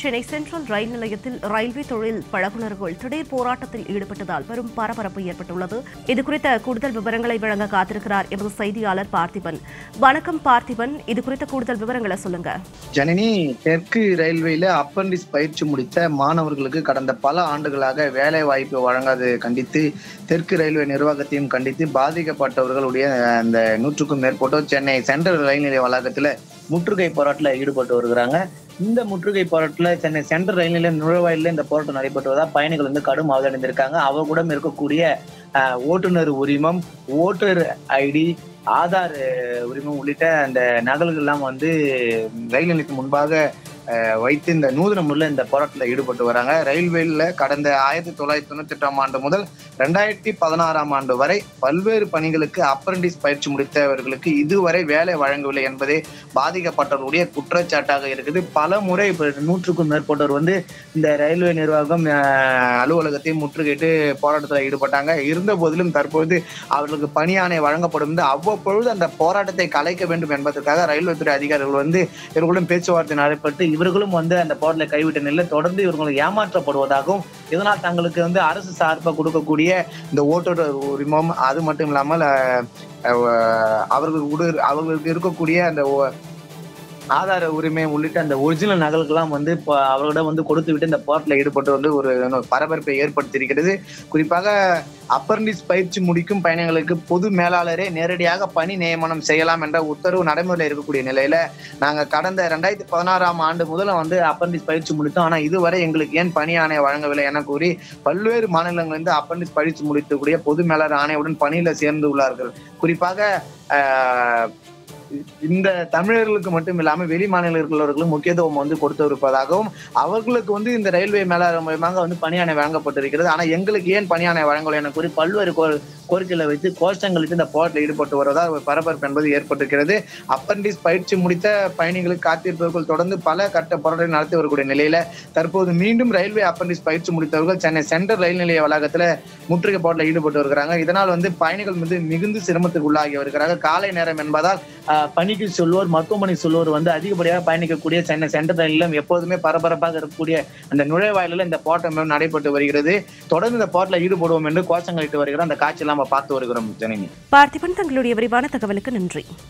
Chennai central ரயில் நிலையத்தில் railway தொழில் பழகுனர்கள் திடீர் போராட்டத்தில் ஈடுபட்டதால் பெரும் பரபரப்பு ஏற்பட்டுள்ளது இதுகுறித்த கூடுதல் விவரங்களை வழங்க காத்திருக்கிறார் எமது செய்தியாளர் பார்த்திபன் வணக்கம் பார்த்திபன் இது குறித்த கூடுதல் விவரங்களை சொல்லுங்க ஜனனி தெற்கு ரயில்வேல அப்பண்டிஸ் பயிற்சி முடித்த மாணவர்களுக்கு கடந்த பல ஆண்டுகளாக வேலை வாய்ப்பு வழங்காது கண்டித்து தெற்கு ரயில்வே நிர்வாகத்தையும் கண்டித்து பாதிக்கப்பட்டவர்களுடைய அந்த நூற்றுக்கும் மேற்பட்டோர் சென்னை சென்ட்ரல் ரயில் நிலைய வளாகத்துல முற்றுகை போராட்டத்தில் ஈடுபட்டு வருகிறாங்க இந்த முற்றுகை போராட்டத்தில் சென்னை சென்ட்ரல் ரயில் நிலைய நுழைவாயில இந்த போராட்டம் நடைபெற்று வருவதா பயணிகள் வந்து கடும் அவதடைந்திருக்காங்க அவர்களிடம் இருக்கக்கூடிய அஹ், ஓட்டுநர் உரிமம் ஓட்டர் ஐடி ஆதார் அஹ், உரிமம் உள்ளிட்ட அந்த நகல்கள்லாம் வந்து ரயில் நிலையத்துக்கு முன்பாக அஹ், வைத்து இந்த நூதன முறையில் இந்த போராட்டத்தில் ஈடுபட்டு வராங்க ரயில்வேல கடந்த ஆயிரத்தி தொள்ளாயிரத்தி தொண்ணூத்தி எட்டாம் ஆண்டு முதல் ரெண்டாயிரத்தி பதினாறாம் ஆண்டு வரை பல்வேறு பணிகளுக்கு அப்ரண்டிஸ் பயிற்சி முடித்தவர்களுக்கு இதுவரை வேலை வழங்கவில்லை என்பதே பாதிக்கப்பட்டவர்களுடைய குற்றச்சாட்டாக இருக்குது பல முறை இப்ப நூற்றுக்கும் மேற்பட்டோர் வந்து இந்த ரயில்வே நிர்வாகம் அஹ், அலுவலகத்தை முற்றுகையிட்டு போராட்டத்தில் ஈடுபட்டாங்க இருந்த போதிலும் தற்பொழுது அவர்களுக்கு பணியாணை வழங்கப்படும் என்று அவ்வப்பொழுது அந்த போராட்டத்தை கலைக்க வேண்டும் என்பதற்காக ரயில்வே துறை அதிகாரிகள் வந்து இவர்களுடன் பேச்சுவார்த்தை நடைபெற்று இவர்களும் வந்து அந்த போராட்டத்தை கைவிட்ட நிலையில் தொடர்ந்து இவர்கள் ஏமாற்றப்படுவதாகவும் இதனால் தங்களுக்கு வந்து அரசு சார்பாக கொடுக்கக்கூடிய இந்த ஓட்டுநர் உரிமம் அது மட்டும் இல்லாமல் அஹ், அஹ், அவர்களுக்கு கொடு- அவர்களுக்கு இருக்கக்கூடிய அந்த ஓ- ஆதார உரிமை உள்ளிட்ட அந்த ஒரிஜினல் நகல்கள்லாம் வந்து இப்போ அவர்களிடம் வந்து கொடுத்து விட்டு இந்த போராட்டத்தில் ஈடுபட்டு வந்து ஒரு பரபரப்பை ஏற்படுத்தியிருக்கிறது குறிப்பாக அப்பரண்டிஸ் பயிற்சி முடிக்கும் பயணிகளுக்கு பொது மேலாளரே நேரடியாக பணி நியமனம் செய்யலாம் என்ற உத்தரவு நடைமுறையில் இருக்கக்கூடிய நிலையில நாங்க கடந்த ரெண்டாயிரத்தி பதினாறாம் ஆண்டு முதல்ல வந்து அப்பரண்டிஸ் பயிற்சி முடித்தோம் ஆனா இதுவரை எங்களுக்கு ஏன் பணி ஆணை வழங்கவில்லை என கூறி பல்வேறு மாநிலங்களிலிருந்து அப்பரண்டிஸ் பயிற்சி முடிக்கக்கூடிய பொது மேலாளர் ஆணையுடன் பணியில சேர்ந்து உள்ளார்கள் குறிப்பாக ஆஹ், இந்த தமிழர்களுக்கு மட்டும் இல்லாம வெளி மாநிலர்களுக்கும் முக்கியத்துவம் வந்து கொடுத்து இருப்பதாகவும் அவர்களுக்கு வந்து இந்த ரயில்வே மேலாளர் மூலமாக வந்து பணியாணை வழங்கப்பட்டிருக்கிறது ஆனா எங்களுக்கு ஏன் பணியாணை வழங்கவில்லை என கூறி பல்வேறு கோ- கோரிக்கைகளை வைத்து கோஷங்களுக்கு இந்த போராட்டத்தில் ஈடுபட்டு வருவதால் ஒரு பரபரப்பு என்பது ஏற்பட்டிருக்கிறது அப்பண்டிஸ் பயிற்சி முடித்த பயணிகளுக்கு காத்திருப்பவர்கள் தொடர்ந்து பல கட்ட போராட்டங்கள் நடத்தி வரக்கூடிய நிலையில தற்போது மீண்டும் ரயில்வே அப்பண்டிஸ் பயிற்சி முடித்தவர்கள் சென்னை சென்ட்ரல் ரயில் நிலைய வளாகத்துல முற்றுகை போராட்டத்தில் ஈடுபட்டு வருகிறாங்க இதனால் வந்து பயணிகள் மீது மிகுந்த சிரமத்துக்கு உள்ளாகி வருகிறார்கள் காலை நேரம் என்பதால் ஆஹ், பணிக்கு சொல்வோர் மருத்துவமனை சொல்வோர் வந்து அதிகப்படியாக பயணிக்கக்கூடிய சென்னை சென்ட்ரல் ரயிலும் எப்போதுமே பரபரப்பாக இருக்கக்கூடிய அந்த நுழைவாயிலில் இந்த போராட்டம் நடைபெற்று வருகிறது தொடர்ந்து இந்த போராட்டத்தில் ஈடுபடுவோம் என்று கோஷங்களிட்டு வருகிறோம் அந்த காட்சியெல்லாம் நம்ம பார்த்து வருகிறோம் ஜனனி பார்த்திபன் தங்களுடைய விரிவான தகவலுக்கு நன்றி